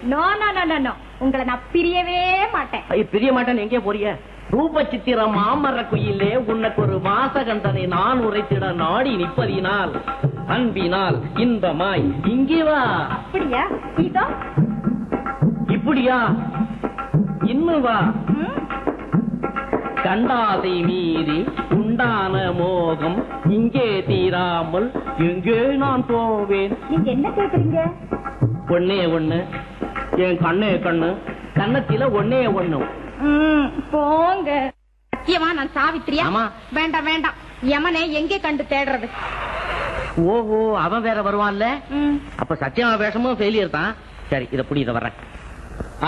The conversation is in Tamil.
No no no no no உங்களை நான் பிரியவே மாட்டேன் ஐயோ, பிரிய மாட்டேன் எங்கே போறிய ரூப சித்திரம் மாமர குயிலே உனக்கு ஒரு வாசகந்தனை நான் உரைத்திட நாடி நிப்பதினால் அன்பினால் இன்பமாய் இங்கே வா அப்படியா இதோ இப்படியா இன்னும் வா ம், கண்டாதை மீறி உண்டான மோகம் இங்கே தீராமல் எங்கே நான் போவேன் நீங்க என்ன கேக்குறீங்க ஒன்னே ஒண்ணு என் கண்ணே கண்ணு கண்ணத்தில ஒன்னே ஒண்ணு ம், போங்க சத்தியமா நான் சாவித்திரியா ஆமா. வேண்டாம் வேண்டாம் யமனை எங்கே கண்டு தேடுறது ஓஹோ அவன் வேற வருவான்ல ம், அப்ப சத்தியமா வேஷமும் ஃபெயிலியர் தான் சரி இத புடி இத வர்றேன்